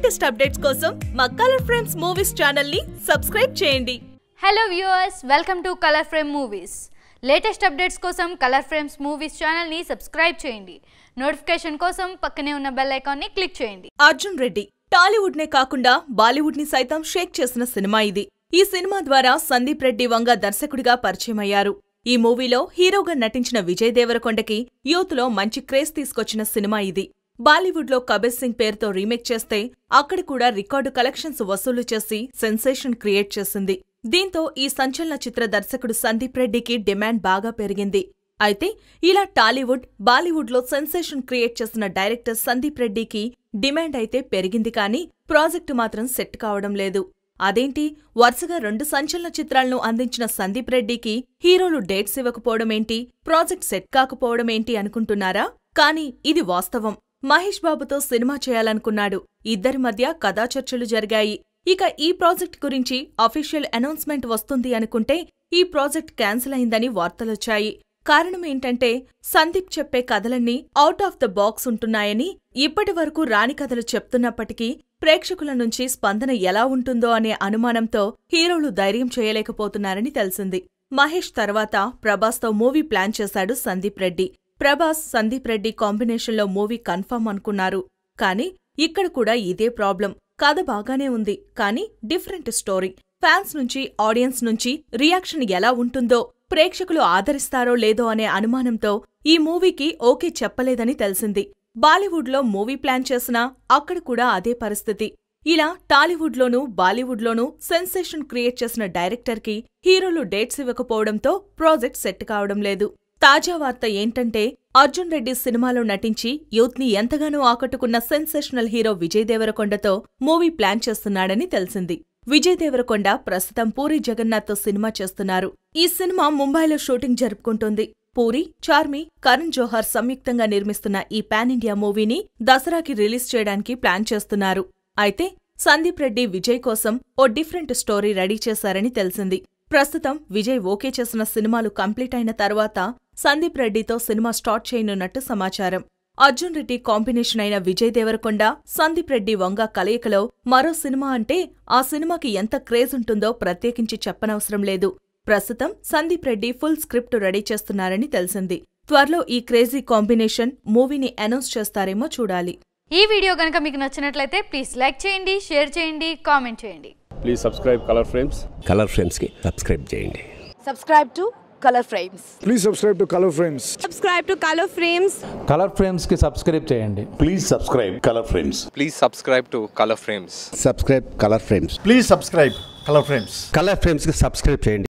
Latest updates కోసం మా Color Frames Movies channel ని సబ్స్క్రైబ్ చేయండి hello viewers welcome to Color Frame Movies latest updates కోసం Color Frames Movies ఛానల్ని subscribe చేయండి నోటిఫికేషన్ కోసం పక్కనే ఉన్న బెల్ ఐకాన్ని క్లిక్ చేయండి అర్జున్ రెడ్డి టాలీవుడ్ నే కాకుండా బాలీవుడ్ ని సైతం షేక్ చేసిన సినిమా ఇది ఈ సినిమా ద్వారా సందీప్ రెడ్డి వంగ దర్శకుడిగా పరిచయమయ్యారు ఈ మూవీలో హీరోగా నటించిన విజయ్ దేవరకొండకి యూత్ లో మంచి క్రేజ్ తీసుకొచ్చిన సినిమా ఇది బాలీవుడ్ లో కబీర్ సింగ్ పేరుతో రీమేక్ చేస్తే అక్కడ కూడా రికార్డు కలెక్షన్స్ వసూలు చేసి సెన్సేషన్ క్రియేట్ చేసింది దీంతో ఈ సంచలన చిత్ర దర్శకుడు సందీప్ రెడ్డికి డిమాండ్ బాగా పెరిగింది అయితే ఇలా టాలీవుడ్ బాలీవుడ్ లో సెన్సేషన్ క్రియేట్ చేసిన డైరెక్టర్ సందీప్ రెడ్డికి డిమాండ్ అయితే పెరిగింది కానీ ప్రాజెక్టు మాత్రం సెట్ కావడం లేదు అదేంటి వరుసగా రెండు సంచలన చిత్రాలను అందించిన సందీప్ రెడ్డికి హీరోలు డేట్స్ ఇవ్వకపోవడమేంటి ప్రాజెక్ట్ సెట్ కాకపోవడమేంటి అనుకుంటున్నారా కానీ ఇది వాస్తవం మహేష్ బాబుతో సినిమా చేయాలనుకున్నాడు ఇద్దరి మధ్య కథా చర్చలు జరిగాయి ఇక ఈ ప్రాజెక్ట్ గురించి అఫీషియల్ అనౌన్స్మెంట్ వస్తుంది అనుకుంటే ఈ ప్రాజెక్ట్ క్యాన్సిల్ అయిందని వార్తలొచ్చాయి కారణం ఏంటంటే సందీప్ చెప్పే కథలన్నీ అవుట్ ఆఫ్ ద బాక్స్ ఉంటున్నాయని ఇప్పటి వరకు రాని కథలు చెప్తున్నప్పటికీ ప్రేక్షకుల నుంచి స్పందన ఎలా ఉంటుందో అనే అనుమానంతో హీరోలు ధైర్యం చేయలేకపోతున్నారని తెలిసింది మహేష్ తర్వాత ప్రభాస్తో మూవీ ప్లాన్ చేశాడు సందీప్ రెడ్డి ప్రభాస్ సందీప్ రెడ్డి కాంబినేషన్లో మూవీ కన్ఫర్మ్ అనుకున్నారు కానీ ఇక్కడ కూడా ఇదే ప్రాబ్లం కథ బాగానే ఉంది కానీ డిఫరెంట్ స్టోరీ ఫ్యాన్స్ నుంచి ఆడియన్స్ నుంచి రియాక్షన్ ఎలా ఉంటుందో ప్రేక్షకులు ఆదరిస్తారో లేదో అనే అనుమానంతో ఈ మూవీకి ఓకే చెప్పలేదని తెలిసింది బాలీవుడ్లో మూవీ ప్లాన్ చేసినా అక్కడ కూడా అదే పరిస్థితి ఇలా టాలీవుడ్లోనూ బాలీవుడ్లోనూ సెన్సేషన్ క్రియేట్ చేసిన డైరెక్టర్కి హీరోలు డేట్స్ ఇవ్వకపోవడంతో ప్రాజెక్ట్ సెట్ కావడం లేదు తాజా వార్త ఏంటంటే అర్జున్ రెడ్డి సినిమాలో నటించి యూత్ ని ఎంతగానో ఆకట్టుకున్న సెన్సేషనల్ హీరో విజయ్ దేవరకొండతో మూవీ ప్లాన్ చేస్తున్నాడని తెలిసింది విజయ్ దేవరకొండ ప్రస్తుతం పూరి జగన్నాథ్తో సినిమా చేస్తున్నారు ఈ సినిమా ముంబైలో షూటింగ్ జరుపుకుంటుంది పూరి చార్మి కరణ్ జోహార్ సంయుక్తంగా నిర్మిస్తున్న ఈ పాన్ ఇండియా మూవీని దసరాకి రిలీజ్ చేయడానికి ప్లాన్ చేస్తున్నారు అయితే సందీప్ రెడ్డి విజయ్ కోసం ఓ డిఫరెంట్ స్టోరీ రెడీ చేశారని తెలిసింది ప్రస్తుతం విజయ్ ఓకే చేసిన సినిమాలు కంప్లీట్ అయిన తర్వాత సందీప్ రెడ్డితో సినిమా స్టార్ట్ చేయనున్నట్టు సమాచారం అర్జున్ రెడ్డి కాంబినేషన్ అయిన విజయ్ దేవరకొండ సందీప్ రెడ్డి వంగ కలయికలో మరో సినిమా అంటే ఆ సినిమాకి ఎంత క్రేజ్ ఉంటుందో ప్రత్యేకించి చెప్పనవసరం లేదు ప్రస్తుతం Sandeep Reddy full script ready చేస్తున్నారని తెలిసింది త్వరలో ఈ క్రేజీ కాంబినేషన్ మూవీని అనౌన్స్ చేస్తారేమో చూడాలి ఈ వీడియో కనుక మీకు నచ్చినట్లయితే ప్లీజ్ లైక్ చేయండి షేర్ చేయండి కామెంట్ చేయండి please subscribe Color Frames Color ఫ్రేమ్స్కి సబ్స్క్రైబ్ చేయండి subscribe to color frames Please subscribe to Color Frames. subscribe to color frames Color ఫ్రేమ్స్కి సబ్స్క్రైబ్ చేయండి Please subscribe Color Frames. Please subscribe to Color Frames. Subscribe Color Frames Please subscribe Color Frames. Color ఫ్రేమ్స్కి subscribe చేయండి